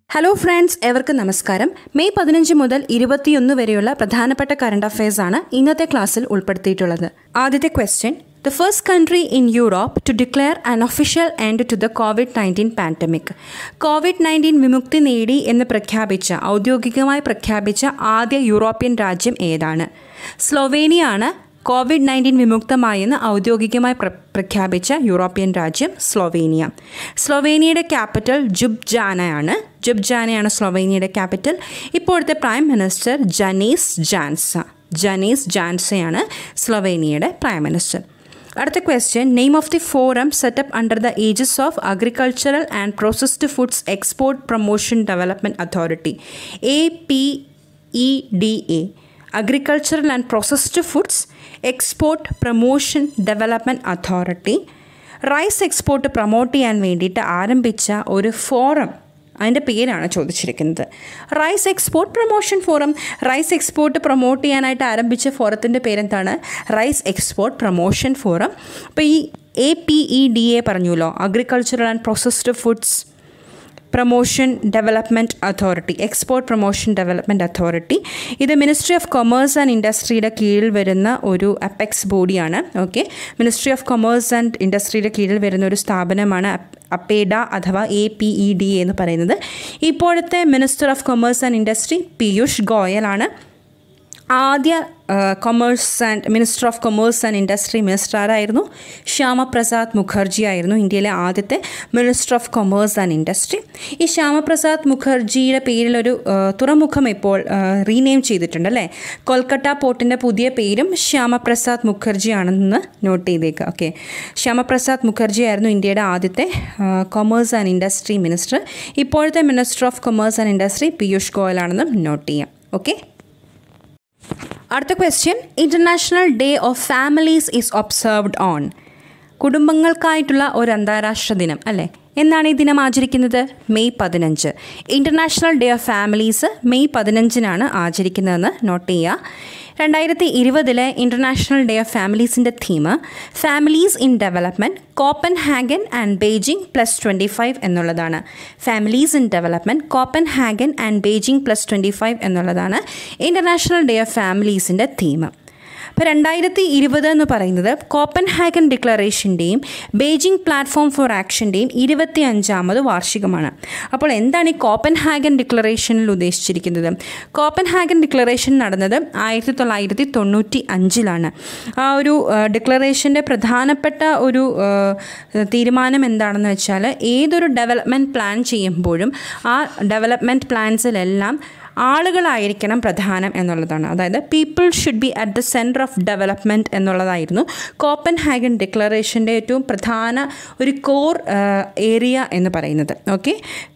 hello friends എവർക്കും നമസ്കാരം May പതിനഞ്ച് മുതൽ ഇരുപത്തിയൊന്ന് വരെയുള്ള പ്രധാനപ്പെട്ട കറണ്ട് അഫയേഴ്സ് ആണ് ഇന്നത്തെ ക്ലാസ്സിൽ ഉൾപ്പെടുത്തിയിട്ടുള്ളത് ആദ്യത്തെ question the first country in Europe to declare an official end to the COVID nineteen pandemic COVID nineteen വിമുക്തി നേടി എന്ന് പ്രഖ്യാപിച്ച ഔദ്യോഗികമായി പ്രഖ്യാപിച്ച ആദ്യ യൂറോപ്യൻ രാജ്യം ഏതാണ് സ്ലൊവേനിയ ആണ് കോവിഡ് നയൻറ്റീൻ വിമുക്തമായെന്ന് ഔദ്യോഗികമായി പ്ര പ്രഖ്യാപിച്ച യൂറോപ്യൻ രാജ്യം സ്ലൊവേനിയ സ്ലൊവേനിയയുടെ ക്യാപിറ്റൽ ജുബ്ജാനയാണ് ജുബ്ജാനയാണ് സ്ലൊവേനിയയുടെ ക്യാപിറ്റൽ ഇപ്പോഴത്തെ prime minister Janez Jansa Janez ജാൻസയാണ് സ്ലൊവേനിയയുടെ പ്രൈം മിനിസ്റ്റർ അടുത്ത question name of the forum setup under the aegis of agricultural and processed foods export promotion development authority A P E D A agricultural and processed foods export promotion development authority rice export promote ചെയ്യാൻ വേണ്ടിയിട്ട് ആരംഭിച്ച ഒരു forum അതിൻ്റെ പേരാണ് ചോദിച്ചിരിക്കുന്നത് rice export promotion forum rice export promote ചെയ്യാനായിട്ട് ആരംഭിച്ച ഫോറത്തിൻ്റെ പേരെന്താണ് റൈസ് എക്സ്പോർട്ട് പ്രൊമോഷൻ ഫോറം അപ്പോൾ ഈ A P E D A പറഞ്ഞല്ലോ agricultural and processed foods promotion development authority export promotion development authority ഇത് മിനിസ്ട്രി ഓഫ് കൊമേഴ്സ് ആൻഡ് ഇൻഡസ്ട്രിയുടെ കീഴിൽ വരുന്ന ഒരു അപ്പെക്സ് ബോഡിയാണ് okay ministry of commerce and ഇൻഡസ്ട്രിയുടെ കീഴിൽ വരുന്ന ഒരു സ്ഥാപനമാണ് അപ്പേഡ അഥവാ എ പി ഇ ഡി എന്ന് പറയുന്നത് ഇപ്പോഴത്തെ minister of commerce and industry Piyush ഗോയലാണ് ആദ്യ commerce and minister of commerce and industry minister ആരായിരുന്നു ശ്യാമപ്രസാദ് മുഖർജി ആയിരുന്നു ഇന്ത്യയിലെ ആദ്യത്തെ minister of commerce and industry ഈ ശ്യാമപ്രസാദ് മുഖർജിയുടെ പേരിലൊരു തുറമുഖം ഇപ്പോൾ റീനെയിം ചെയ്തിട്ടുണ്ട് അല്ലേ കൊൽക്കത്ത പോർട്ടിൻ്റെ പുതിയ പേരും ശ്യാമപ്രസാദ് മുഖർജി ആണെന്ന് നോട്ട് ചെയ്തേക്കുക ഓക്കെ ശ്യാമപ്രസാദ് മുഖർജി ആയിരുന്നു ഇന്ത്യയുടെ ആദ്യത്തെ കൊമേഴ്സ് ആൻഡ് ഇൻഡസ്ട്രി മിനിസ്റ്റർ ഇപ്പോഴത്തെ minister of commerce and industry Piyush ഗോയലാണെന്നും നോട്ട് ചെയ്യാം ഓക്കെ അടുത്ത question international day of families is observed on കുടുംബങ്ങൾക്കായിട്ടുള്ള ഒരു അന്താരാഷ്ട്ര ദിനം അല്ലേ എന്നാണ് ഈ ദിനം ആചരിക്കുന്നത് മെയ് പതിനഞ്ച് international day of families May പതിനഞ്ചിനാണ് ആചരിക്കുന്നതെന്ന് നോട്ട് ചെയ്യുക രണ്ടായിരത്തി ഇരുപതിലെ ഇൻ്റർനാഷണൽ ഡേ ഓഫ് ഫാമിലീസിൻ്റെ theme families in development Copenhagen and Beijing plus twenty five എന്നുള്ളതാണ് families in development Copenhagen and Beijing plus twenty five എന്നുള്ളതാണ് international day of ഫാമിലീസിൻ്റെ theme അപ്പോൾ രണ്ടായിരത്തി ഇരുപത് എന്ന് പറയുന്നത് കോപ്പൻ ഹാഗൻ ഡിക്ലറേഷൻ്റെയും ബെയ്ജിംഗ് പ്ലാറ്റ്ഫോം ഫോർ ആക്ഷൻ്റെയും ഇരുപത്തി അഞ്ചാമത് വാർഷികമാണ് അപ്പോൾ എന്താണ് ഈ കോപ്പൻ ഹാഗൻ ഡിക്ലറേഷനിൽ ഉദ്ദേശിച്ചിരിക്കുന്നത് കോപ്പൻ ഹാഗൻ ഡിക്ലറേഷൻ നടന്നത് ആയിരത്തി തൊള്ളായിരത്തി തൊണ്ണൂറ്റി അഞ്ചിലാണ് ആ ഒരു ഡിക്ലറേഷൻ്റെ പ്രധാനപ്പെട്ട ഒരു തീരുമാനം എന്താണെന്ന് വെച്ചാൽ ഏതൊരു ഡെവലപ്മെൻറ്റ് പ്ലാൻ ചെയ്യുമ്പോഴും ആ ഡെവലപ്മെൻറ്റ് പ്ലാൻസിലെല്ലാം ആളുകളായിരിക്കണം പ്രധാനം എന്നുള്ളതാണ് അതായത് people should be at the centre of development എന്നുള്ളതായിരുന്നു കോപ്പൻ ഹാഗൻ ഡിക്ലറേഷൻ്റെ ഏറ്റവും പ്രധാന ഒരു കോർ ഏരിയ എന്ന് പറയുന്നത് ഓക്കെ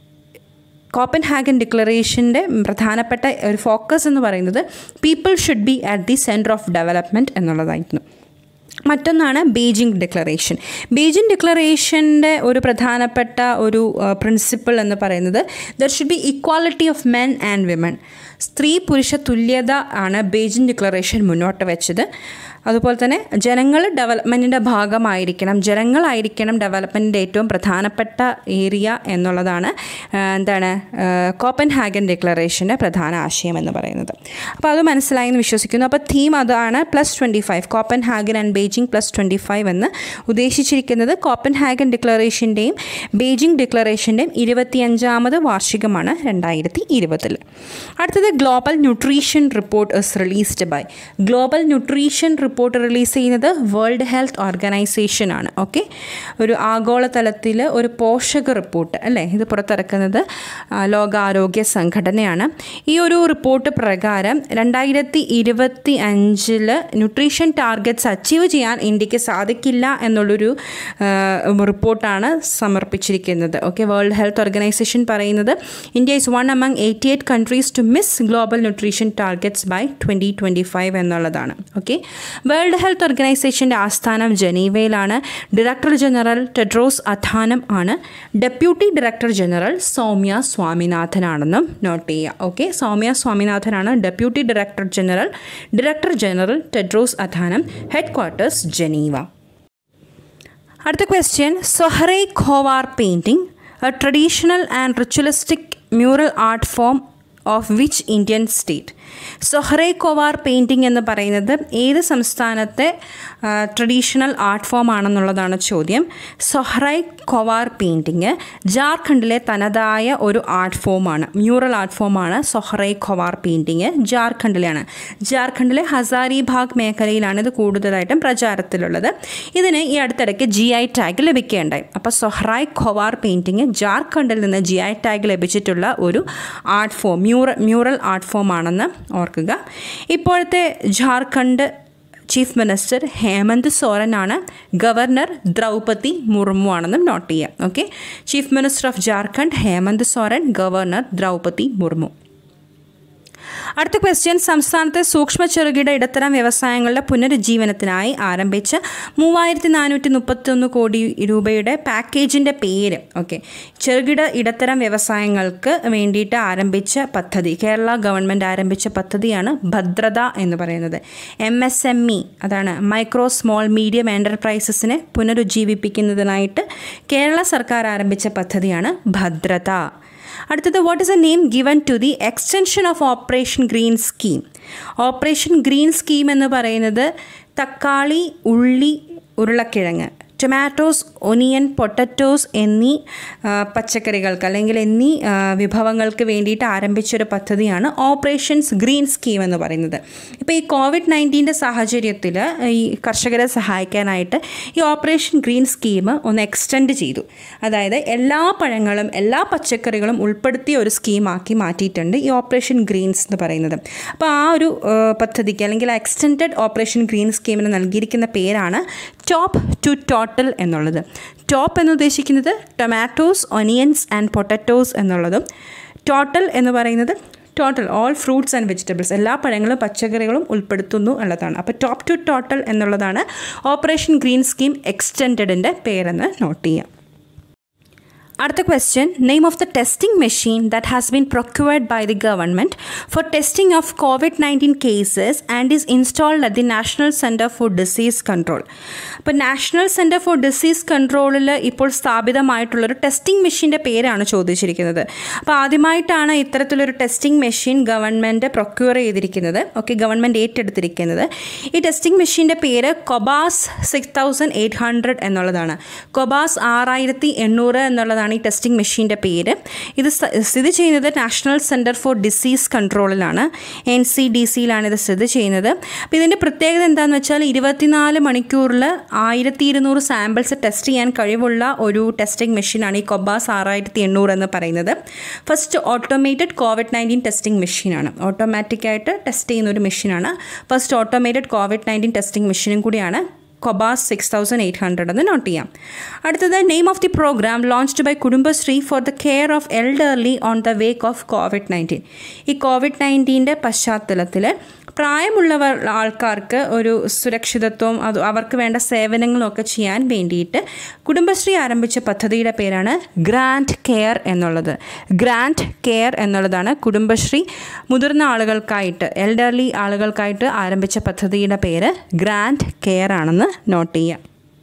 കോപ്പൻ ഹാഗൻ ഡിക്ലറേഷൻ്റെ പ്രധാനപ്പെട്ട ഒരു ഫോക്കസ് എന്ന് പറയുന്നത് people should be at the centre of development എന്നുള്ളതായിരുന്നു മറ്റൊന്നാണ് ബീജിംഗ് ഡിക്ലറേഷൻ ബീജിംഗ് ഡിക്ലറേഷൻ്റെ ഒരു പ്രധാനപ്പെട്ട ഒരു പ്രിൻസിപ്പിൾ എന്ന് പറയുന്നത് there should be equality of men and women സ്ത്രീ പുരുഷ തുല്യത ആണ് ബീജിംഗ് ഡിക്ലറേഷൻ മുന്നോട്ട് വെച്ചത് അതുപോലെ തന്നെ ജനങ്ങൾ ഡെവലപ്മെൻറ്റിൻ്റെ ഭാഗമായിരിക്കണം ജനങ്ങളായിരിക്കണം ഡെവലപ്മെൻറ്റിൻ്റെ ഏറ്റവും പ്രധാനപ്പെട്ട ഏരിയ എന്നുള്ളതാണ് എന്താണ് കോപ്പൻ ഹാഗൻ ഡിക്ലറേഷൻ്റെ പ്രധാന ആശയം എന്ന് പറയുന്നത് അപ്പോൾ അത് മനസ്സിലായി എന്ന് വിശ്വസിക്കുന്നു അപ്പോൾ തീം അതാണ് plus twenty five Copenhagen and Beijing plus twenty five എന്ന് ഉദ്ദേശിച്ചിരിക്കുന്നത് കോപ്പൻ ഹാഗൻ ഡിക്ലറേഷൻ്റെയും ബെയ്ജിംഗ് ഡിക്ലറേഷൻ്റെയും ഇരുപത്തിയഞ്ചാമത് വാർഷികമാണ് രണ്ടായിരത്തി ഇരുപതിൽ അടുത്തത് global nutrition report is released by global nutrition report release ചെയ്യുന്നത് വേൾഡ് ഹെൽത്ത് ഓർഗനൈസേഷൻ ആണ് ഓക്കെ ഒരു ആഗോളതലത്തിൽ ഒരു പോഷക റിപ്പോർട്ട് അല്ലേ ഇത് പുറത്തിറക്കുന്നത് ലോകാരോഗ്യ സംഘടനയാണ് ഈ ഒരു റിപ്പോർട്ട് പ്രകാരം രണ്ടായിരത്തി ഇരുപത്തി അഞ്ചിൽ ന്യൂട്രീഷൻ ടാർഗറ്റ്സ് അച്ചീവ് ചെയ്യാൻ ഇന്ത്യക്ക് സാധിക്കില്ല എന്നുള്ളൊരു റിപ്പോർട്ടാണ് സമർപ്പിച്ചിരിക്കുന്നത് ഓക്കെ വേൾഡ് ഹെൽത്ത് ഓർഗനൈസേഷൻ പറയുന്നത് India is one among eighty eight countries to miss global nutrition targets by twenty twenty five എന്നുള്ളതാണ് ഓക്കെ വേൾഡ് ഹെൽത്ത് ഓർഗനൈസേഷൻ്റെ ആസ്ഥാനം ജനീവയിലാണ് ഡയറക്ടർ ജനറൽ ടെഡ്രോസ് അഥാനം ആണ് ഡെപ്യൂട്ടി ഡയറക്ടർ ജനറൽ സൗമ്യ സ്വാമിനാഥനാണെന്നും നോട്ട് ചെയ്യുക okay Soumya സ്വാമിനാഥനാണ് deputy director general director general Tedros Adhanom headquarters Geneva അടുത്ത question Sohrai Khovar painting a traditional and ritualistic mural art form of which Indian state Sohrai Khovar painting എന്ന് പറയുന്നത് ഏത് സംസ്ഥാനത്തെ traditional art form ആണെന്നുള്ളതാണ് ചോദ്യം സൊഹ്റൈ കൊവാർ painting ജാർഖണ്ഡിലെ തനതായ ഒരു ആർട്ട് ഫോമാണ് മ്യൂറൽ ആർട്ട് ഫോമാണ് സൊഹ്റൈ കൊവാർ പെയിൻറ്റിങ് ജാർഖണ്ഡിലാണ് ജാർഖണ്ഡിലെ ഹസാരിബാഗ് മേഖലയിലാണ് ഇത് കൂടുതലായിട്ടും പ്രചാരത്തിലുള്ളത് ഇതിന് ഈ അടുത്തിടയ്ക്ക് ജി ഐ ടാഗ് ലഭിക്കുകയുണ്ടായി അപ്പോൾ സൊഹ്റായ് ഖൊവാർ പെയിൻറ്റിങ് ജാർഖണ്ഡിൽ നിന്ന് ജി ഐ ടാഗ് ലഭിച്ചിട്ടുള്ള ഒരു art form mural mural art form ആണെന്ന് ഓർക്കുക ഇപ്പോഴത്തെ ജാർഖണ്ഡ് ചീഫ് മിനിസ്റ്റർ ഹേമന്ത് സോറനാണ് ഗവർണർ ദ്രൗപതി മുർമു ആണെന്നും നോട്ട് ചെയ്യാം okay chief minister of Jharkhand Hemant Soren governor Droupadi Murmu അടുത്ത ക്വസ്റ്റ്യൻ സംസ്ഥാനത്തെ സൂക്ഷ്മ ചെറുകിട ഇടത്തരം വ്യവസായങ്ങളുടെ പുനരുജ്ജീവനത്തിനായി ആരംഭിച്ച മൂവായിരത്തി നാനൂറ്റി മുപ്പത്തൊന്ന് കോടി രൂപയുടെ പാക്കേജിൻ്റെ പേര് ഓക്കെ ചെറുകിട ഇടത്തരം വ്യവസായങ്ങൾക്ക് വേണ്ടിയിട്ട് ആരംഭിച്ച പദ്ധതി കേരള ഗവൺമെൻറ് ആരംഭിച്ച പദ്ധതിയാണ് ഭദ്രത എന്ന് പറയുന്നത് എം എസ് എം ഇ അതാണ് മൈക്രോ സ്മോൾ മീഡിയം എൻ്റർപ്രൈസസിനെ പുനരുജ്ജീവിപ്പിക്കുന്നതിനായിട്ട് കേരള സർക്കാർ ആരംഭിച്ച പദ്ധതിയാണ് ഭദ്രത അടുത്തത് what is a name given to the extension of operation green scheme operation green scheme എന്ന് പറയുന്നത് തക്കാളി ഉള്ളി ഉരുളക്കിഴങ്ങ് ടൊമാറ്റോസ് ഒനിയൻ പൊട്ടറ്റോസ് എന്നീ പച്ചക്കറികൾക്ക് അല്ലെങ്കിൽ എന്നീ വിഭവങ്ങൾക്ക് വേണ്ടിയിട്ട് ആരംഭിച്ചൊരു പദ്ധതിയാണ് ഓപ്പറേഷൻസ് ഗ്രീൻ സ്കീം എന്ന് പറയുന്നത് ഇപ്പോൾ ഈ കോവിഡ് നയൻറ്റീൻ്റെ സാഹചര്യത്തിൽ ഈ കർഷകരെ സഹായിക്കാനായിട്ട് ഈ ഓപ്പറേഷൻ ഗ്രീൻ സ്കീം ഒന്ന് എക്സ്റ്റെൻഡ് ചെയ്തു അതായത് എല്ലാ പഴങ്ങളും എല്ലാ പച്ചക്കറികളും ഉൾപ്പെടുത്തിയ ഒരു സ്കീമാക്കി മാറ്റിയിട്ടുണ്ട് ഈ ഓപ്പറേഷൻ ഗ്രീൻസ് എന്ന് പറയുന്നത് അപ്പോൾ ആ ഒരു പദ്ധതിക്ക് അല്ലെങ്കിൽ എക്സ്റ്റെൻഡഡ് ഓപ്പറേഷൻ ഗ്രീൻ സ്കീമിന് നൽകിയിരിക്കുന്ന പേരാണ് ടോപ്പ് ടു ടോട്ടൽ എന്നുള്ളത് ടോപ്പ് എന്ന് ഉദ്ദേശിക്കുന്നത് ടൊമാറ്റോസ് ഒനിയൻസ് ആൻഡ് പൊട്ടറ്റോസ് എന്നുള്ളതും ടോട്ടൽ എന്ന് പറയുന്നത് total all fruits and vegetables എല്ലാ പഴങ്ങളും പച്ചക്കറികളും ഉൾപ്പെടുത്തുന്നു എന്നുള്ളതാണ് അപ്പോൾ ടോപ്പ് ടു ടോട്ടൽ എന്നുള്ളതാണ് ഓപ്പറേഷൻ ഗ്രീൻ സ്കീം എക്സ്റ്റെൻഡഡിൻ്റെ പേരെന്ന് നോട്ട് ചെയ്യാം അടുത്ത question name of the testing machine that has been procured by the government for testing of COVID nineteen cases and is installed at the national centre for disease control അപ്പോൾ national centre for disease കൺട്രോളിൽ ഇപ്പോൾ സ്ഥാപിതമായിട്ടുള്ളൊരു testing മെഷീൻ്റെ പേരാണ് ചോദിച്ചിരിക്കുന്നത് അപ്പോൾ ആദ്യമായിട്ടാണ് ഇത്തരത്തിലൊരു testing machine government procure ചെയ്തിരിക്കുന്നത് ഓക്കെ ഗവൺമെൻറ് ഏറ്റെടുത്തിരിക്കുന്നത് ഈ ടെസ്റ്റിംഗ് മെഷീൻ്റെ പേര് Cobas six thousand eight hundred എന്നുള്ളതാണ് കൊബാസ് ആറായിരത്തി എണ്ണൂറ് എന്നുള്ളതാണ് ഈ ടെസ്റ്റിംഗ് മെഷീൻ്റെ പേര് ഇത് സ്ഥിതി ചെയ്യുന്നത് നാഷണൽ സെൻറ്റർ ഫോർ ഡിസീസ് കൺട്രോളിലാണ് എൻ സി ഡി സിയിലാണ് ഇത് സ്ഥിതി ചെയ്യുന്നത് അപ്പോൾ ഇതിൻ്റെ പ്രത്യേകത എന്താണെന്ന് വെച്ചാൽ ഇരുപത്തിനാല് മണിക്കൂറിൽ ആയിരത്തി ഇരുന്നൂറ് സാമ്പിൾസ് ടെസ്റ്റ് ചെയ്യാൻ കഴിവുള്ള ഒരു ടെസ്റ്റിംഗ് മെഷീനാണ് ഈ കൊബാസ് ആറായിരത്തി എണ്ണൂറ് എന്ന് പറയുന്നത് first automated COVID nineteen testing മെഷീനാണ് ഓട്ടോമാറ്റിക്കായിട്ട് ടെസ്റ്റ് ചെയ്യുന്ന ഒരു മെഷീനാണ് first automated COVID nineteen testing മെഷീനും കൂടിയാണ് Cobas six thousand eight hundred എന്ന് നോട്ട് ചെയ്യാം അടുത്തത് name of the programme launched by Kudumbashree for the care of elderly on the wake of COVID nineteen ഈ കോവിഡ് നയൻറ്റീൻ്റെ പശ്ചാത്തലത്തിൽ പ്രായമുള്ളവർ ആൾക്കാർക്ക് ഒരു സുരക്ഷിതത്വം അത് അവർക്ക് വേണ്ട സേവനങ്ങളൊക്കെ ചെയ്യാൻ വേണ്ടിയിട്ട് കുടുംബശ്രീ ആരംഭിച്ച പദ്ധതിയുടെ പേരാണ് ഗ്രാൻഡ് കെയർ എന്നുള്ളത് ഗ്രാൻഡ് കെയർ എന്നുള്ളതാണ് കുടുംബശ്രീ മുതിർന്ന ആളുകൾക്കായിട്ട് എൽഡർലി ആളുകൾക്കായിട്ട് ആരംഭിച്ച പദ്ധതിയുടെ പേര് ഗ്രാൻഡ് കെയർ ആണെന്ന് നോട്ട് ചെയ്യാം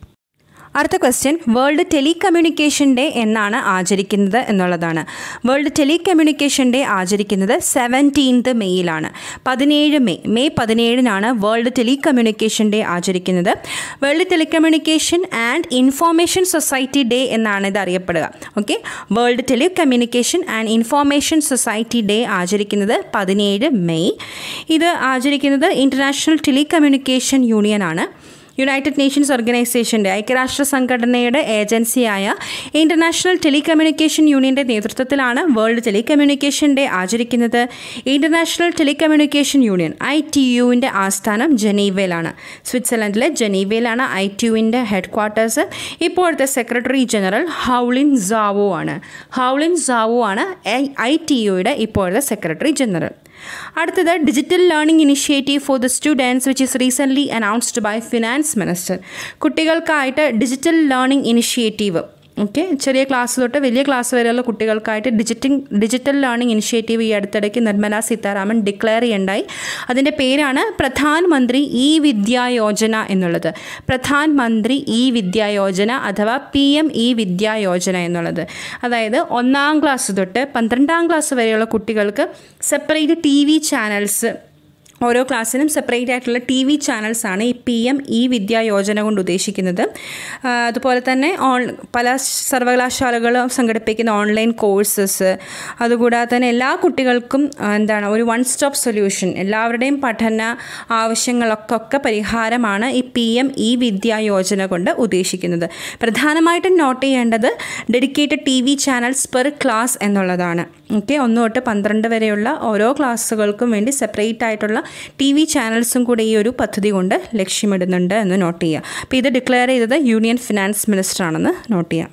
അടുത്ത ക്വസ്റ്റ്യൻ വേൾഡ് ടെലികമ്മ്യൂണിക്കേഷൻ ഡേ എന്നാണ് ആചരിക്കുന്നത് എന്നുള്ളതാണ് വേൾഡ് ടെലികമ്മ്യൂണിക്കേഷൻ ഡേ ആചരിക്കുന്നത് സെവൻറ്റീൻത് മെയ്യിലാണ് പതിനേഴ് മെയ് മെയ് പതിനേഴിനാണ് വേൾഡ് ടെലികമ്മ്യൂണിക്കേഷൻ ഡേ ആചരിക്കുന്നത് world telecommunication and information society day എന്നാണ് ഇത് അറിയപ്പെടുക okay world telecommunication and information society day ആചരിക്കുന്നത് പതിനേഴ് മെയ് ഇത് ആചരിക്കുന്നത് ഇൻ്റർനാഷണൽ ടെലികമ്മ്യൂണിക്കേഷൻ യൂണിയൻ ആണ് യുണൈറ്റഡ് നേഷൻസ് ഓർഗനൈസേഷൻ്റെ ഐക്യരാഷ്ട്ര സംഘടനയുടെ ഏജൻസിയായ ഇൻ്റർനാഷണൽ ടെലികമ്മ്യൂണിക്കേഷൻ യൂണിയൻ്റെ നേതൃത്വത്തിലാണ് വേൾഡ് ടെലികമ്മ്യൂണിക്കേഷൻ ഡേ ആചരിക്കുന്നത് international telecommunication union I T യുവിൻ്റെ ആസ്ഥാനം ജനീവയിലാണ് സ്വിറ്റ്സർലൻഡിലെ ജനീവയിലാണ് ഐ ടി യുവിൻ്റെ ഹെഡ് ക്വാർട്ടേഴ്സ് ഇപ്പോഴത്തെ സെക്രട്ടറി ജനറൽ ഹൗലിൻ സാവോ ആണ് ഹൗലിൻ സാവോ ആണ് ഐ ടി യുയുടെ ഇപ്പോഴത്തെ സെക്രട്ടറി ജനറൽ അടുത്തത് digital learning initiative for the students which is recently announced by finance minister കുട്ടികൾക്കായിട്ട് ഡിജിറ്റൽ ലേണിംഗ് ഇനിഷ്യേറ്റീവ് ഓക്കെ ചെറിയ class തൊട്ട് വലിയ ക്ലാസ് വരെയുള്ള കുട്ടികൾക്കായിട്ട് ഡിജിറ്റൽ ഡിജിറ്റൽ ലേണിംഗ് ഇനിഷ്യേറ്റീവ് ഈ അടുത്തിടയ്ക്ക് നിർമ്മല സീതാരാമൻ ഡിക്ലെയർ ചെയ്യണ്ടായി അതിൻ്റെ പേരാണ് പ്രധാൻ മന്ത്രി ഇ വിദ്യാ യോജന എന്നുള്ളത് പ്രധാൻ മന്ത്രി ഇ വിദ്യാ യോജന അഥവാ P M e Vidya Yojana എന്നുള്ളത് അതായത് ഒന്നാം ക്ലാസ് തൊട്ട് പന്ത്രണ്ടാം ക്ലാസ് വരെയുള്ള കുട്ടികൾക്ക് സെപ്പറേറ്റ് ടി വി ചാനൽസ് ഓരോ ക്ലാസ്സിനും സെപ്പറേറ്റ് ആയിട്ടുള്ള ടി വി ചാനൽസാണ് ഈ P M e Vidya Yojana കൊണ്ട് ഉദ്ദേശിക്കുന്നത് ആ, അതുപോലെ തന്നെ ഓൺ പല സർവകലാശാലകളും സംഘടിപ്പിക്കുന്ന ഓൺലൈൻ കോഴ്സസ് അതുകൂടാതെ തന്നെ എല്ലാ കുട്ടികൾക്കും ആ, എന്താണ് ഒരു വൺ സ്റ്റോപ്പ് സൊല്യൂഷൻ എല്ലാവരുടെയും പഠന ആവശ്യങ്ങൾക്കൊക്കെ പരിഹാരമാണ് ഈ P M e Vidya Yojana കൊണ്ട് ഉദ്ദേശിക്കുന്നത് പ്രധാനമായിട്ടും നോട്ട് ചെയ്യേണ്ടത് dedicated T V channels per class എന്നുള്ളതാണ് ഓക്കെ ഒന്ന് തൊട്ട് പന്ത്രണ്ട് വരെയുള്ള ഓരോ ക്ലാസ്സുകൾക്കും വേണ്ടി സെപ്പറേറ്റ് ആയിട്ടുള്ള ടി വി ചാനൽസും കൂടി ഈ ഒരു പദ്ധതി കൊണ്ട് ലക്ഷ്യമിടുന്നുണ്ട് എന്ന് നോട്ട് ചെയ്യുക അപ്പോൾ ഇത് ഡിക്ലെയർ ചെയ്തത് യൂണിയൻ ഫിനാൻസ് മിനിസ്റ്റർ ആണെന്ന് നോട്ട് ചെയ്യാം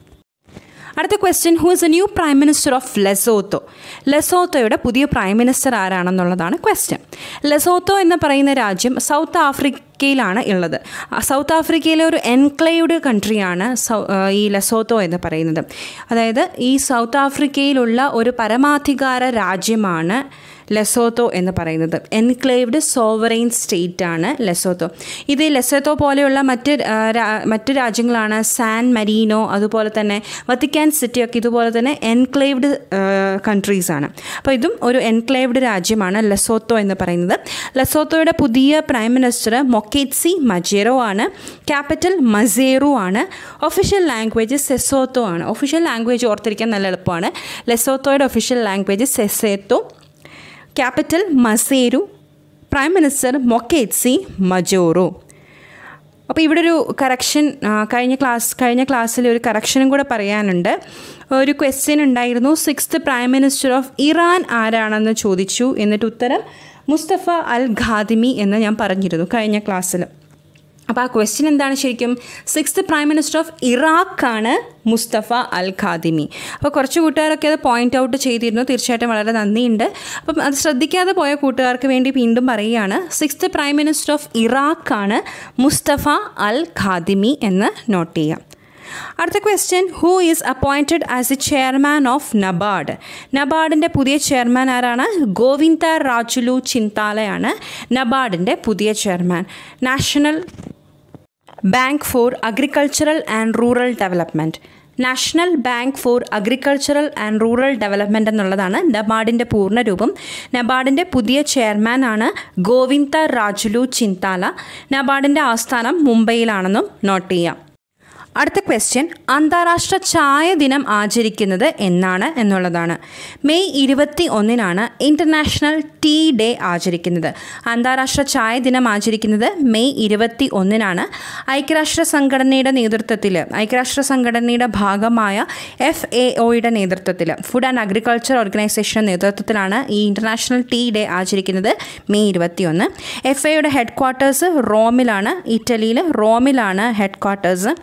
അടുത്ത question who is a new prime minister of Lesotho ലെസോത്തോയുടെ പുതിയ പ്രൈം മിനിസ്റ്റർ ആരാണെന്നുള്ളതാണ് ക്വസ്റ്റ്യൻ ലെസോത്തോ എന്ന് പറയുന്ന രാജ്യം സൗത്ത് ആഫ്രിക്കയിലാണ് ഉള്ളത് ആ സൗത്ത് ആഫ്രിക്കയിലെ ഒരു എൻക്ലേവ്ഡ് കൺട്രിയാണ് സൗ ആ, ഈ ലെസോത്തോ എന്ന് പറയുന്നത് അതായത് ഈ സൗത്ത് ആഫ്രിക്കയിലുള്ള ഒരു പരമാധികാര രാജ്യമാണ് ലെസോത്തോ എന്ന് പറയുന്നത് എൻക്ലേവ്ഡ് സോവറൈൻ സ്റ്റേറ്റ് ആണ് ലെസോത്തോ ഇത് ലെസോത്തോ പോലെയുള്ള മറ്റ് ആ, രാ- മറ്റ് രാജ്യങ്ങളാണ് സാൻ മരീനോ അതുപോലെ തന്നെ വത്തിക്കാൻ സിറ്റി ഒക്കെ ഇതുപോലെ തന്നെ എൻക്ലേവ്ഡ് കൺട്രീസ് ആണ് അപ്പോൾ ഇതും ഒരു എൻക്ലേവ്ഡ് രാജ്യമാണ് ലെസോത്തോ എന്ന് പറയുന്നത് ലെസോത്തോയുടെ പുതിയ പ്രൈം മിനിസ്റ്റർ മൊക്കേറ്റ്സി മജേറോ ആണ് ക്യാപിറ്റൽ മസേറു ആണ് ഒഫീഷ്യൽ ലാംഗ്വേജ് സെസോത്തോ ആണ് ഒഫീഷ്യൽ ലാംഗ്വേജ് ഓർത്തിരിക്കാൻ നല്ല എളുപ്പമാണ് ലെസോത്തോയുടെ official language Sesotho capital Maseru prime minister Moeketsi Majoro അപ്പോൾ ഇവിടെ ഒരു കറക്ഷൻ കഴിഞ്ഞ ക്ലാസ് കഴിഞ്ഞ ക്ലാസ്സിൽ ഒരു കറക്ഷനും കൂടെ പറയാനുണ്ട് ഒരു ക്വസ്റ്റ്യൻ ഉണ്ടായിരുന്നു sixth prime minister of Iran ആരാണെന്ന് ചോദിച്ചു എന്നിട്ട് ഉത്തരം മുസ്തഫ അൽ ഖാദിമി എന്ന് ഞാൻ പറഞ്ഞിരുന്നു കഴിഞ്ഞ ക്ലാസ്സിൽ അപ്പോൾ ആ ക്വസ്റ്റ്യൻ എന്താണ് ശരിക്കും സിക്സ്ത് പ്രൈം മിനിസ്റ്റർ ഓഫ് ഇറാഖാണ് മുസ്തഫ അൽ ഖാദിമി അപ്പോൾ കുറച്ച് കൂട്ടുകാരൊക്കെ അത് പോയിന്റ് ഔട്ട് ചെയ്തിരുന്നു തീർച്ചയായിട്ടും വളരെ നന്ദിയുണ്ട് അപ്പം അത് ശ്രദ്ധിക്കാതെ പോയ കൂട്ടുകാർക്ക് വേണ്ടി വീണ്ടും പറയുകയാണ് സിക്സ്ത് പ്രൈം മിനിസ്റ്റർ ഓഫ് ഇറാഖാണ് മുസ്തഫ അൽ ഖാദിമി എന്ന് നോട്ട് ചെയ്യാം അടുത്ത question who is appointed as a chairman of NABARD നബാർഡിൻ്റെ പുതിയ ചെയർമാൻ ആരാണ് ഗോവിന്ദ രാജുലു ചിന്താലയാണ് നബാർഡിൻ്റെ പുതിയ chairman national bank for agricultural and rural development national bank for agricultural and rural development എന്നുള്ളതാണ് നബാർഡിൻ്റെ പൂർണ്ണരൂപം നബാർഡിൻ്റെ പുതിയ ചെയർമാനാണ് ഗോവിന്ദ രാജുലു ചിന്താല നബാർഡിൻ്റെ ആസ്ഥാനം മുംബൈയിലാണെന്നും നോട്ട് ചെയ്യാം അടുത്ത ക്വസ്റ്റ്യൻ അന്താരാഷ്ട്ര ചായ ദിനം ആചരിക്കുന്നത് എന്നാണ് എന്നുള്ളതാണ് മെയ് ഇരുപത്തി ഒന്നിനാണ് ഇൻ്റർനാഷണൽ ടീ ഡേ ആചരിക്കുന്നത് അന്താരാഷ്ട്ര ചായ ദിനം ആചരിക്കുന്നത് മെയ് ഇരുപത്തി ഒന്നിനാണ് ഐക്യരാഷ്ട്ര സംഘടനയുടെ നേതൃത്വത്തിൽ ഐക്യരാഷ്ട്ര സംഘടനയുടെ ഭാഗമായ എഫ് എ ഒയുടെ നേതൃത്വത്തിൽ ഫുഡ് ആൻഡ് അഗ്രികൾച്ചർ ഓർഗനൈസേഷൻ്റെ നേതൃത്വത്തിലാണ് ഈ ഇൻ്റർനാഷണൽ ടീ ഡേ ആചരിക്കുന്നത് മെയ് ഇരുപത്തിയൊന്ന് എഫ് എയുടെ ഹെഡ് ക്വാർട്ടേഴ്സ് റോമിലാണ് ഇറ്റലിയിൽ റോമിലാണ് ഹെഡ് ക്വാർട്ടേഴ്സ്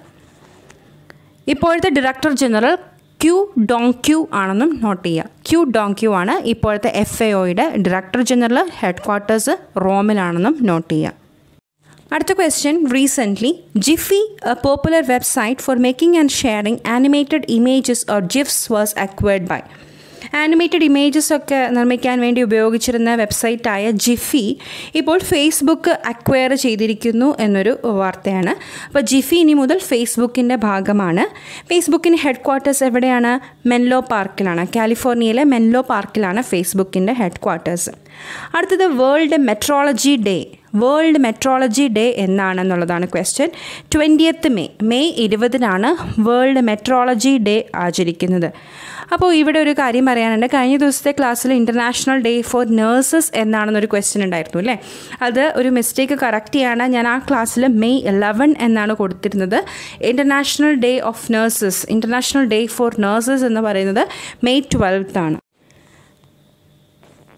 ഇപ്പോഴത്തെ director general Qu Dong Qu ആണെന്നും നോട്ട് ചെയ്യുക ക്യു ഡോങ് ക്യു ആണ് ഇപ്പോഴത്തെ എഫ് എ ഒയുടെ ഡയറക്ടർ ജനറൽ ഹെഡ് ക്വാർട്ടേഴ്സ് റോമിലാണെന്നും നോട്ട് ചെയ്യുക അടുത്ത question recently Giphy a popular website for making and sharing animated images or GIFs was acquired by animated images ഒക്കെ നിർമ്മിക്കാൻ വേണ്ടി ഉപയോഗിച്ചിരുന്ന വെബ്സൈറ്റായ ജിഫി ഇപ്പോൾ ഫേസ്ബുക്ക് അക്വയർ ചെയ്തിരിക്കുന്നു എന്നൊരു വാർത്തയാണ് അപ്പോൾ ജിഫി ഇനി മുതൽ ഫേസ്ബുക്കിൻ്റെ ഭാഗമാണ് ഫേസ്ബുക്കിൻ്റെ ഹെഡ് ക്വാർട്ടേഴ്സ് എവിടെയാണ് മെൻലോ പാർക്കിലാണ് കാലിഫോർണിയയിലെ മെൻലോ പാർക്കിലാണ് ഫേസ്ബുക്കിൻ്റെ ഹെഡ് ക്വാർട്ടേഴ്സ് അടുത്തത് world metrology day world metrology day എന്നാണെന്നുള്ളതാണ് ക്വസ്റ്റ്യൻ ട്വൻറ്റിയത്ത് മെയ് മെയ് ഇരുപതിനാണ് വേൾഡ് മെട്രോളജി ഡേ ആചരിക്കുന്നത് അപ്പോൾ ഇവിടെ ഒരു കാര്യം പറയാനുണ്ട് കഴിഞ്ഞ ദിവസത്തെ ക്ലാസ്സിൽ ഇൻ്റർനാഷണൽ ഡേ ഫോർ നേഴ്സസ് എന്നാണെന്നൊരു ക്വസ്റ്റ്യൻ ഉണ്ടായിരുന്നു അല്ലേ അത് ഒരു മിസ്റ്റേക്ക് കറക്റ്റ് ചെയ്യാണ് ഞാൻ ആ ക്ലാസ്സിൽ മെയ് ഇലവൻ എന്നാണ് കൊടുത്തിരുന്നത് international day of nurses international day for nurses എന്ന് പറയുന്നത് മെയ് ട്വൽത്ത് ആണ്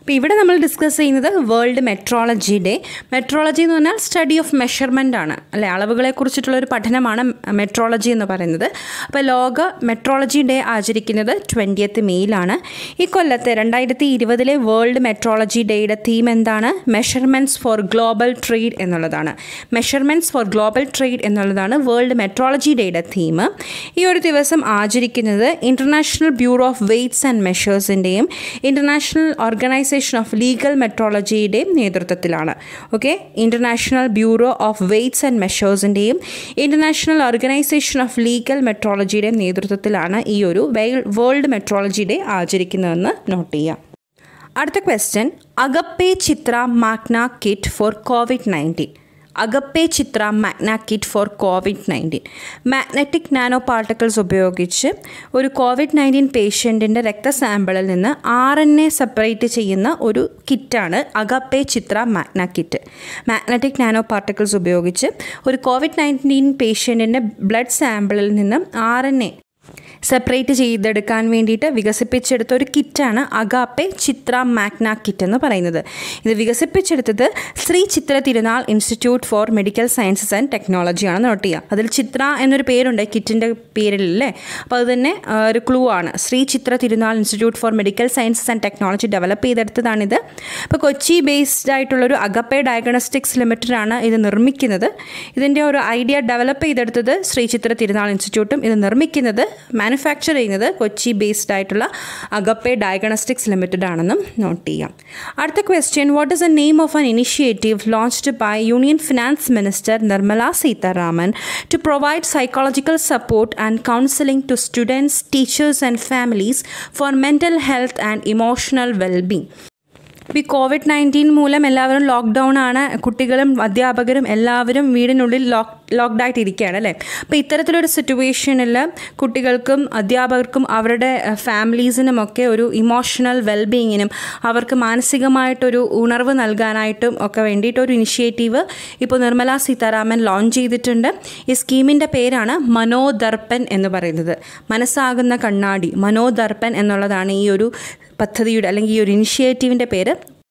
അപ്പോൾ ഇവിടെ നമ്മൾ ഡിസ്കസ് ചെയ്യുന്നത് വേൾഡ് മെട്രോളജി ഡേ മെട്രോളജി എന്ന് പറഞ്ഞാൽ സ്റ്റഡി ഓഫ് മെഷർമെൻ്റ് ആണ് അല്ലെ അളവുകളെ കുറിച്ചിട്ടുള്ള ഒരു പഠനമാണ് മെട്രോളജി എന്ന് പറയുന്നത് അപ്പോൾ ലോക മെട്രോളജി ഡേ ആചരിക്കുന്നത് ട്വൻറ്റിയത്ത് മെയ്യിലാണ് ഈ കൊല്ലത്തെ രണ്ടായിരത്തി ഇരുപതിലെ വേൾഡ് മെട്രോളജി ഡേയുടെ തീം എന്താണ് മെഷർമെൻറ്റ്സ് ഫോർ ഗ്ലോബൽ ട്രേഡ് എന്നുള്ളതാണ് മെഷർമെൻറ്റ്സ് ഫോർ ഗ്ലോബൽ ട്രേഡ് എന്നുള്ളതാണ് വേൾഡ് മെട്രോളജി ഡേയുടെ തീം ഈ ഒരു ദിവസം ആചരിക്കുന്നത് international bureau of weights and മെഷേഴ്സിൻ്റെയും ഇൻ്റർനാഷണൽ ഓർഗനൈസേഷൻ ഓഫ് ലീഗൽ മെട്രോളജിയുടെയും നേതൃത്വത്തിലാണ് okay international bureau of weights and മെഷേഴ്സിൻ്റെയും ഇൻ്റർനാഷണൽ ഓർഗനൈസേഷൻ ഓഫ് ലീഗൽ മെട്രോളജിയുടെയും നേതൃത്വത്തിലാണ് ഈ ഒരു വേൾഡ് മെട്രോളജി ഡേ ആചരിക്കുന്നതെന്ന് നോട്ട് ചെയ്യാം അടുത്ത question Agappe Chitra Magna kit for COVID nineteen Agappe Chitra Magna kit for COVID nineteen magnetic nano particles ഉപയോഗിച്ച് ഒരു കോവിഡ് നയൻറ്റീൻ പേഷ്യൻറ്റിൻ്റെ രക്തസാമ്പിളിൽ നിന്ന് ആർ എൻ എ സെപ്പറേറ്റ് ചെയ്യുന്ന ഒരു കിറ്റാണ് Agappe Chitra Magna kit magnetic nano particles ഉപയോഗിച്ച് ഒരു കോവിഡ് നയൻറ്റീൻ പേഷ്യൻറ്റിൻ്റെ ബ്ലഡ് സാമ്പിളിൽ നിന്ന് ആർ എൻ എ സെപ്പറേറ്റ് ചെയ്തെടുക്കാൻ വേണ്ടിയിട്ട് വികസിപ്പിച്ചെടുത്ത ഒരു കിറ്റാണ് അഗാപ്പെ ചിത്ര മാഗ്ന കിറ്റ് എന്ന് പറയുന്നത് ഇത് വികസിപ്പിച്ചെടുത്തത് Sree Chitra Tirunal institute for medical sciences and ടെക്നോളജിയാണ് നോട്ട് ചെയ്യുക അതിൽ ചിത്ര എന്നൊരു പേരുണ്ട് കിറ്റിൻ്റെ പേരിലല്ലേ അപ്പോൾ അത് തന്നെ ഒരു ക്ലൂ ആണ് Sree Chitra Tirunal institute for medical sciences and technology develop ചെയ്തെടുത്തതാണിത് അപ്പോൾ കൊച്ചി ബേസ്ഡ് ആയിട്ടുള്ളൊരു അഗപ്പെ ഡയഗ്നോസ്റ്റിക്സ് ലിമിറ്റഡ് ആണ് ഇത് നിർമ്മിക്കുന്നത് ഇതിൻ്റെ ഒരു ഐഡിയ ഡെവലപ്പ് ചെയ്തെടുത്തത് ശ്രീ ചിത്ര തിരുനാൾ ഇൻസ്റ്റിറ്റ്യൂട്ടും ഇത് നിർമ്മിക്കുന്നത് മാനുഫാക്ചർ ചെയ്യുന്നത് കൊച്ചി ബേസ്ഡ് ആയിട്ടുള്ള അഗപ്പെ ഡയഗ്നോസ്റ്റിക്സ് ലിമിറ്റഡ് ആണെന്നും നോട്ട് ചെയ്യാം അടുത്ത question what is the name of an initiative launched by union finance minister Nirmala Sitharaman to provide psychological support and counselling to students teachers and families for mental health and emotional wellbeing ഇപ്പോൾ ഈ Covid nineteen മൂലം എല്ലാവരും lockdown ആണ് കുട്ടികളും അധ്യാപകരും എല്ലാവരും വീടിനുള്ളിൽ lock locked ആയിട്ട് ഇരിക്കുകയാണ് അല്ലേ അപ്പോൾ ഇത്തരത്തിലൊരു സിറ്റുവേഷനിൽ കുട്ടികൾക്കും അധ്യാപകർക്കും അവരുടെ ഫാമിലീസിനും ഒക്കെ ഒരു ഇമോഷണൽ വെൽബീയിങ്ങിനും അവർക്ക് മാനസികമായിട്ടൊരു ഉണർവ് നൽകാനായിട്ടും ഒക്കെ വേണ്ടിയിട്ട് ഒരു ഇനിഷ്യേറ്റീവ് ഇപ്പോൾ നിർമ്മല സീതാരാമൻ ലോഞ്ച് ചെയ്തിട്ടുണ്ട് ഈ സ്കീമിൻ്റെ പേരാണ് മനോദർപ്പൻ എന്ന് പറയുന്നത് മനസ്സാകുന്ന കണ്ണാടി മനോദർപ്പൻ എന്നുള്ളതാണ് ഈ ഒരു പദ്ധതിയുടെ അല്ലെങ്കിൽ ഈ ഒരു ഇനിഷ്യേറ്റീവിൻ്റെ പേര്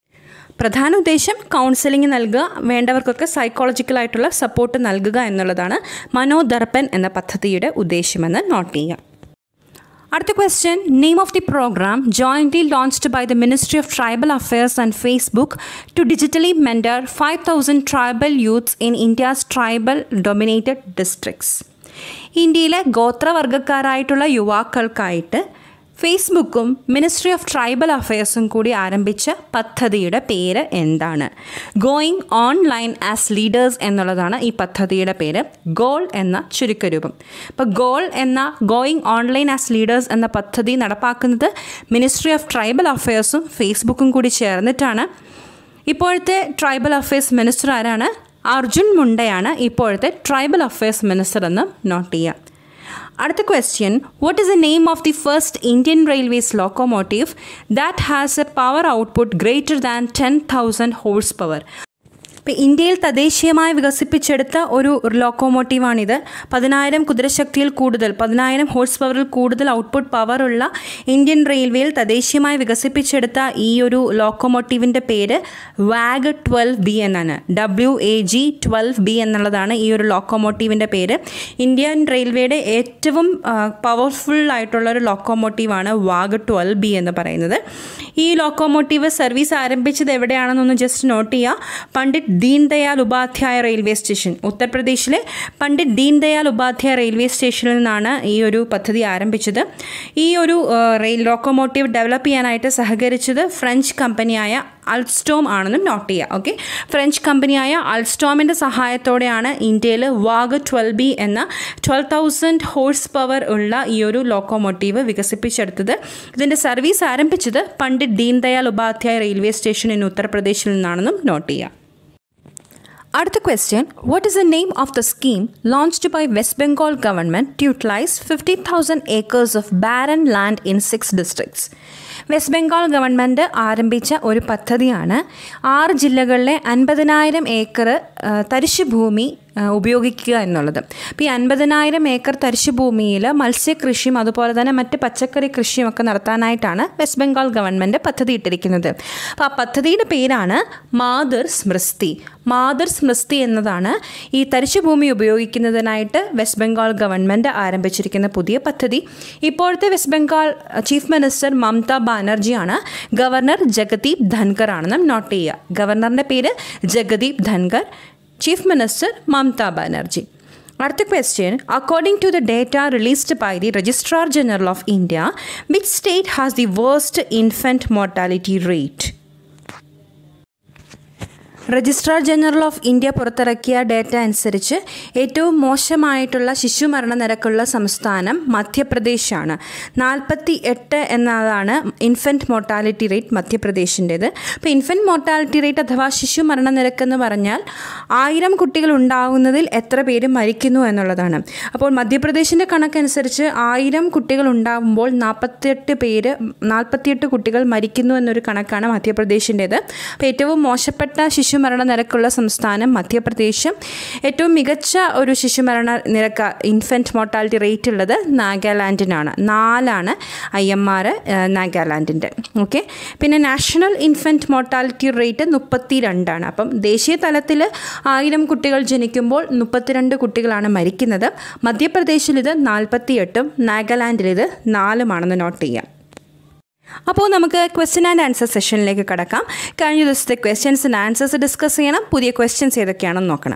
പ്രധാന ഉദ്ദേശം കൗൺസിലിംഗ് നൽകുക വേണ്ടവർക്കൊക്കെ സൈക്കോളജിക്കലായിട്ടുള്ള സപ്പോർട്ട് നൽകുക എന്നുള്ളതാണ് മനോദർപ്പൻ എന്ന പദ്ധതിയുടെ ഉദ്ദേശമെന്ന് നോട്ട് ചെയ്യുക അടുത്ത question name of the program jointly launched by the ministry of tribal affairs and Facebook to digitally mentor five thousand tribal youths in India's tribal dominated districts ഇന്ത്യയിലെ ഗോത്രവർഗ്ഗക്കാരായിട്ടുള്ള യുവാക്കൾക്കായിട്ട് ഫേസ്ബുക്കും മിനിസ്ട്രി ഓഫ് ട്രൈബൽ അഫയേഴ്സും കൂടി ആരംഭിച്ച പദ്ധതിയുടെ പേര് എന്താണ് ഗോയിങ് ഓൺലൈൻ ആസ് ലീഡേഴ്സ് എന്നുള്ളതാണ് ഈ പദ്ധതിയുടെ പേര് ഗോൾ എന്ന ചുരുക്കരൂപം ഇപ്പോൾ ഗോൾ എന്ന ഗോയിങ് ഓൺലൈൻ ആസ് ലീഡേഴ്സ് എന്ന പദ്ധതി നടപ്പാക്കുന്നത് മിനിസ്ട്രി ഓഫ് ട്രൈബൽ അഫയേഴ്സും ഫേസ്ബുക്കും കൂടി ചേർന്നിട്ടാണ് ഇപ്പോഴത്തെ ട്രൈബൽ അഫയേഴ്സ് മിനിസ്റ്റർ ആരാണ് അർജുൻ മുണ്ടയാണ് ഇപ്പോഴത്തെ ട്രൈബൽ അഫയേഴ്സ് മിനിസ്റ്റർ എന്ന് നോട്ട് ചെയ്യുക അടുത്ത question what is the name of the first Indian railways locomotive that has a power output greater than ten thousand horse power ഇപ്പോൾ ഇന്ത്യയിൽ തദ്ദേശീയമായി വികസിപ്പിച്ചെടുത്ത ഒരു ലോക്കോമോട്ടീവാണിത് പതിനായിരം കുതിരശക്തിയിൽ കൂടുതൽ പതിനായിരം ഹോഴ്സ് പവറിൽ കൂടുതൽ ഔട്ട്പുട്ട് പവറുള്ള ഇന്ത്യൻ റെയിൽവേയിൽ തദ്ദേശീയമായി വികസിപ്പിച്ചെടുത്ത ഈ ഒരു ലോക്കോമോട്ടീവിൻ്റെ പേര് വാഗ് ട്വൽവ് ബി എന്നാണ് W A G twelve B എന്നുള്ളതാണ് ഈ ഒരു ലോക്കോമോട്ടീവിൻ്റെ പേര് ഇന്ത്യൻ റെയിൽവേയുടെ ഏറ്റവും പവർഫുൾ ആയിട്ടുള്ള ഒരു ലോക്കോമോട്ടീവാണ് വാഗ് ട്വൽവ് ബി എന്ന് പറയുന്നത് ഈ ലോക്കോമോട്ടീവ് സർവീസ് ആരംഭിച്ചത് എവിടെയാണെന്നൊന്ന് ജസ്റ്റ് നോട്ട് ചെയ്യുക പണ്ഡിറ്റ് ദീൻ ദയാൽ ഉപാധ്യായ റെയിൽവേ സ്റ്റേഷൻ ഉത്തർപ്രദേശിലെ പണ്ഡിറ്റ് ദീൻ ദയാൽ ഉപാധ്യായ റെയിൽവേ സ്റ്റേഷനിൽ നിന്നാണ് ഈ ഒരു പദ്ധതി ആരംഭിച്ചത് ഈ ഒരു റെയിൽ ലോക്കോമോട്ടീവ് ഡെവലപ്പ് ചെയ്യാനായിട്ട് സഹകരിച്ചത് ഫ്രഞ്ച് കമ്പനിയായ അൾസ്റ്റോം ആണെന്നും നോട്ട് ചെയ്യുക ഓക്കെ ഫ്രഞ്ച് കമ്പനിയായ അൾസ്റ്റോമിൻ്റെ സഹായത്തോടെയാണ് ഇന്ത്യയിൽ വാഗ് ട്വൽവ് ബി എന്ന ട്വൽവ് തൗസൻഡ് ഹോഴ്സ് പവർ ഉള്ള ഈ ഒരു ലോക്കോമോട്ടീവ് വികസിപ്പിച്ചെടുത്തത് ഇതിൻ്റെ സർവീസ് ആരംഭിച്ചത് Pandit Deen Dayal Upadhyaya railway station in ഉത്തർപ്രദേശിൽ നിന്നാണെന്നും നോട്ട് ചെയ്യുക അടുത്ത question what is the name of the scheme launched by West Bengal government to utilise fifty thousand acres of barren land in six districts West Bengal government ആരംഭിച്ച ഒരു പദ്ധതിയാണ് ആറ് ജില്ലകളിലെ അൻപതിനായിരം ഏക്കർ തരിശ് ഭൂമി ആ, ഉപയോഗിക്കുക എന്നുള്ളത് അപ്പോൾ ഈ അൻപതിനായിരം ഏക്കർ തരിശ് ഭൂമിയിൽ മത്സ്യകൃഷിയും അതുപോലെ തന്നെ മറ്റ് പച്ചക്കറി കൃഷിയും ഒക്കെ നടത്താനായിട്ടാണ് വെസ്റ്റ് ബംഗാൾ ഗവൺമെൻറ് പദ്ധതി ഇട്ടിരിക്കുന്നത് അപ്പോൾ ആ പദ്ധതിയുടെ പേരാണ് മാതൃ സ്മൃതി മാതൃ സ്മൃതി എന്നതാണ് ഈ തരിശു ഭൂമി ഉപയോഗിക്കുന്നതിനായിട്ട് വെസ്റ്റ് ബംഗാൾ ഗവൺമെൻറ് ആരംഭിച്ചിരിക്കുന്ന പുതിയ പദ്ധതി ഇപ്പോഴത്തെ വെസ്റ്റ് ബംഗാൾ ചീഫ് മിനിസ്റ്റർ മമത ബാനർജിയാണ് ഗവർണർ ജഗദീപ് ധൻകർ ആണെന്ന് നോട്ട് ചെയ്യുക ഗവർണറിൻ്റെ പേര് ജഗദീപ് ധൻകർ ചീഫ് മിനിസ്റ്റർ മമത ബാനർജി അടുത്ത question according to the data released by the registrar general of India which state has the worst infant mortality rate registrar general of India പുറത്തിറക്കിയ ഡേറ്റ അനുസരിച്ച് ഏറ്റവും മോശമായിട്ടുള്ള ശിശു മരണ നിരക്കുള്ള സംസ്ഥാനം മധ്യപ്രദേശാണ് നാൽപ്പത്തി എട്ട് എന്നതാണ് ഇൻഫൻറ്റ് മോർട്ടാലിറ്റി റേറ്റ് മധ്യപ്രദേശിൻ്റേത് അപ്പോൾ ഇൻഫൻറ്റ് മോർട്ടാലിറ്റി റേറ്റ് അഥവാ ശിശു മരണ നിരക്ക് എന്ന് പറഞ്ഞാൽ ആയിരം കുട്ടികൾ ഉണ്ടാകുന്നതിൽ എത്ര പേര് മരിക്കുന്നു എന്നുള്ളതാണ് അപ്പോൾ മധ്യപ്രദേശിൻ്റെ കണക്കനുസരിച്ച് ആയിരം കുട്ടികൾ ഉണ്ടാകുമ്പോൾ നാൽപ്പത്തിയെട്ട് പേര് നാൽപ്പത്തിയെട്ട് കുട്ടികൾ മരിക്കുന്നു എന്നൊരു കണക്കാണ് മധ്യപ്രദേശിൻ്റേത് അപ്പോൾ ഏറ്റവും മോശപ്പെട്ട ശിശുമരണ നിരക്കുള്ള സംസ്ഥാനം മധ്യപ്രദേശും ഏറ്റവും മികച്ച ഒരു ശിശുമരണ നിരക്ക് ഇൻഫൻറ്റ് മോർട്ടാലിറ്റി റേറ്റ് ഉള്ളത് നാഗാലാൻഡിനാണ് നാലാണ് ഐ എം ആർ നാഗാലാൻഡിൻ്റെ ഓക്കെ പിന്നെ നാഷണൽ ഇൻഫൻറ്റ് മോർട്ടാലിറ്റി റേറ്റ് മുപ്പത്തി രണ്ടാണ് അപ്പം ദേശീയ തലത്തിൽ ആയിരം കുട്ടികൾ ജനിക്കുമ്പോൾ മുപ്പത്തിരണ്ട് കുട്ടികളാണ് മരിക്കുന്നത് മധ്യപ്രദേശിൽ ഇത് നാൽപ്പത്തിയെട്ടും നാഗാലാൻഡിൽ ഇത് നാലുമാണെന്ന് നോട്ട് ചെയ്യാം അപ്പോൾ നമുക്ക് ക്വസ്റ്റ്യൻ ആൻഡ് ആൻസർ സെഷനിലേക്ക് കടക്കാം കഴിഞ്ഞ ദിവസത്തെ ക്വസ്റ്റ്യൻസ് ആൻഡ് ആൻസേഴ്സ് ഡിസ്കസ് ചെയ്യണം പുതിയ ക്വസ്റ്റ്യൻസ് ഏതൊക്കെയാണെന്ന് നോക്കണം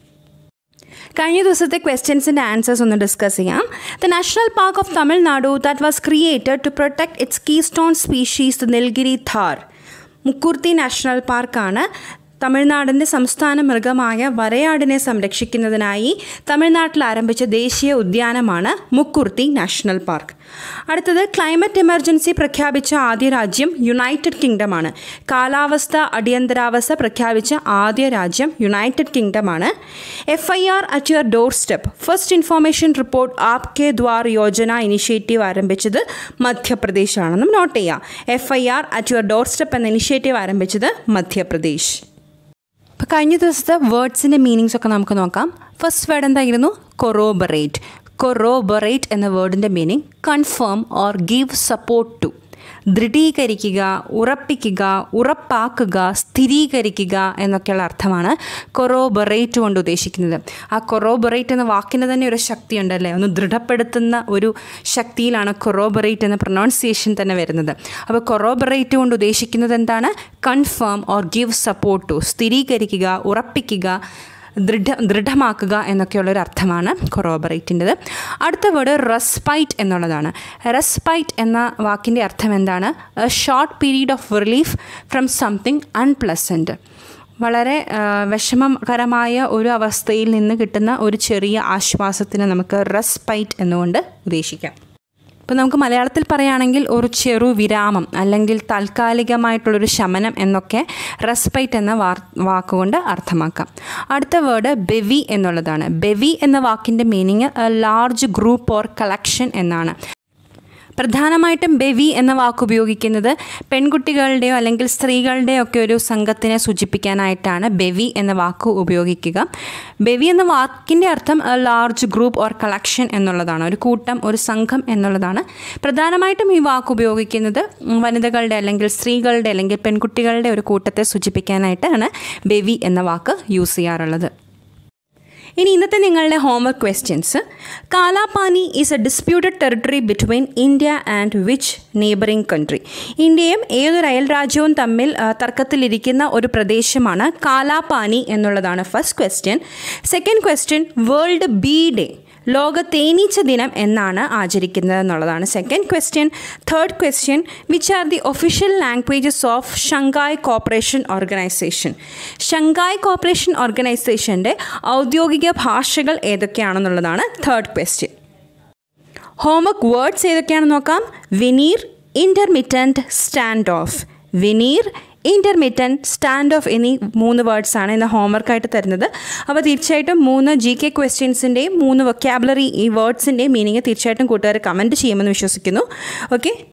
കഴിഞ്ഞ ദിവസത്തെ ക്വസ്റ്റ്യൻസിൻ്റെ ആൻസേഴ്സ് ഒന്ന് ഡിസ്കസ് ചെയ്യാം the national park of Tamil Nadu that was created to protect its keystone species Nilgiri tahr Mukurthi national പാർക്കാണ് തമിഴ്നാടിൻ്റെ സംസ്ഥാന മൃഗമായ വരയാടിനെ സംരക്ഷിക്കുന്നതിനായി തമിഴ്നാട്ടിൽ ആരംഭിച്ച ദേശീയ ഉദ്യാനമാണ് മുക്കുർത്തി നാഷണൽ പാർക്ക് അടുത്തത് ക്ലൈമറ്റ് എമർജൻസി പ്രഖ്യാപിച്ച ആദ്യ രാജ്യം യുണൈറ്റഡ് കിങ്ഡമാണ് കാലാവസ്ഥ അടിയന്തരാവസ്ഥ പ്രഖ്യാപിച്ച ആദ്യ രാജ്യം യുണൈറ്റഡ് കിങ്ഡമാണ് F I R at your doorstep first information report Aap ke Dwar Yojana initiative ആരംഭിച്ചത് മധ്യപ്രദേശാണെന്നും നോട്ട് ചെയ്യാം F I R at your doorstep എന്ന ഇനിഷ്യേറ്റീവ് ആരംഭിച്ചത് മധ്യപ്രദേശ് അപ്പോൾ കഴിഞ്ഞ ദിവസത്തെ വേർഡ്സിൻ്റെ മീനിങ്സ് ഒക്കെ നമുക്ക് നോക്കാം ഫസ്റ്റ് വേർഡ് എന്തായിരുന്നു കൊറോബറേറ്റ് കൊറോബറേറ്റ് എന്ന വേർഡിൻ്റെ meaning confirm or give support to ദൃഢീകരിക്കുക ഉറപ്പിക്കുക ഉറപ്പാക്കുക സ്ഥിരീകരിക്കുക എന്നൊക്കെയുള്ള അർത്ഥമാണ് കൊറോബറേറ്റ് കൊണ്ട് ഉദ്ദേശിക്കുന്നത് ആ കൊറോബറേറ്റ് എന്ന വാക്കിന് തന്നെ ഒരു ശക്തിയുണ്ടല്ലേ ഒന്ന് ദൃഢപ്പെടുത്തുന്ന ഒരു ശക്തിയിലാണ് കൊറോബറേറ്റ് എന്ന പ്രൊനൗൺസിയേഷൻ തന്നെ വരുന്നത് അപ്പോൾ കൊറോബറേറ്റ് കൊണ്ട് ഉദ്ദേശിക്കുന്നത് എന്താണ് confirm or give support to സ്ഥിരീകരിക്കുക ഉറപ്പിക്കുക ദൃഢ ദൃഢമാക്കുക എന്നൊക്കെയുള്ളൊരു അർത്ഥമാണ് കൊറോബറേറ്റിൻ്റെത് അടുത്ത വേർഡ് റെസ്പൈറ്റ് എന്നുള്ളതാണ് റെസ്പൈറ്റ് എന്ന വാക്കിൻ്റെ അർത്ഥം എന്താണ് a short period of relief from something unpleasant വളരെ ആ, വിഷമകരമായ ഒരു അവസ്ഥയിൽ നിന്ന് കിട്ടുന്ന ഒരു ചെറിയ ആശ്വാസത്തിന് നമുക്ക് റെസ്പൈറ്റ് എന്നുകൊണ്ട് ഉദ്ദേശിക്കാം ഇപ്പോൾ നമുക്ക് മലയാളത്തിൽ പറയുകയാണെങ്കിൽ ഒരു ചെറു വിരാമം അല്ലെങ്കിൽ താൽക്കാലികമായിട്ടുള്ളൊരു ശമനം എന്നൊക്കെ റെസ്പൈറ്റ് എന്ന വാർ വാക്കുകൊണ്ട് അർത്ഥമാക്കാം അടുത്ത വേർഡ് ബെവി എന്നുള്ളതാണ് ബെവി എന്ന വാക്കിൻ്റെ meaning large group or collection എന്നാണ് പ്രധാനമായിട്ടും ബെവി എന്ന വാക്ക് ഉപയോഗിക്കുന്നത് പെൺകുട്ടികളുടെയോ അല്ലെങ്കിൽ സ്ത്രീകളുടെയോ ഒക്കെ ഒരു സംഘത്തിനെ സൂചിപ്പിക്കാനായിട്ടാണ് ബെവി എന്ന വാക്ക് ഉപയോഗിക്കുക ബെവി എന്ന വാക്കിൻ്റെ അർത്ഥം ലാർജ് ഗ്രൂപ്പ് ഓർ കളക്ഷൻ എന്നുള്ളതാണ് ഒരു കൂട്ടം ഒരു സംഘം എന്നുള്ളതാണ് പ്രധാനമായിട്ടും ഈ വാക്ക് ഉപയോഗിക്കുന്നത് വനിതകളുടെ അല്ലെങ്കിൽ സ്ത്രീകളുടെ അല്ലെങ്കിൽ പെൺകുട്ടികളുടെ ഒരു കൂട്ടത്തെ സൂചിപ്പിക്കാനായിട്ടാണ് ബെവി എന്ന വാക്ക് യൂസ് ചെയ്യാറുള്ളത് ഇനി ഇന്നത്തെ നിങ്ങളുടെ homework questions Kalapani is a disputed territory between India and which neighbouring country ഇന്ത്യയും ഏതൊരു അയൽ രാജ്യവും തമ്മിൽ ആ, തർക്കത്തിലിരിക്കുന്ന ഒരു പ്രദേശമാണ് കാലാപാനി എന്നുള്ളതാണ് first question second question world bee day ലോക തേനീച്ച ദിനം എന്നാണ് ആചരിക്കുന്നത് എന്നുള്ളതാണ് second question third question which are the official languages of Shanghai cooperation organisation Shanghai cooperation ഓർഗനൈസേഷൻ്റെ ഔദ്യോഗിക ഭാഷകൾ ഏതൊക്കെയാണെന്നുള്ളതാണ് തേർഡ് ക്വസ്റ്റ്യൻ ഹോംവർക്ക് വേർഡ്സ് ഏതൊക്കെയാണെന്ന് നോക്കാം veneer intermittent standoff veneer intermittent standoff എന്നീ മൂന്ന് വേർഡ്സാണ് ഇന്ന് ഹോംവർക്കായിട്ട് തരുന്നത് അപ്പോൾ തീർച്ചയായിട്ടും മൂന്ന് ജി കെ ക്വസ്റ്റ്യൻസിൻ്റെയും മൂന്ന് വൊക്കാബുലറി ഈ വേർഡ്സിൻ്റെയും മീനിങ് തീർച്ചയായിട്ടും കൂട്ടുകാർ കമൻറ്റ് ചെയ്യുമെന്ന് വിശ്വസിക്കുന്നു ഓക്കെ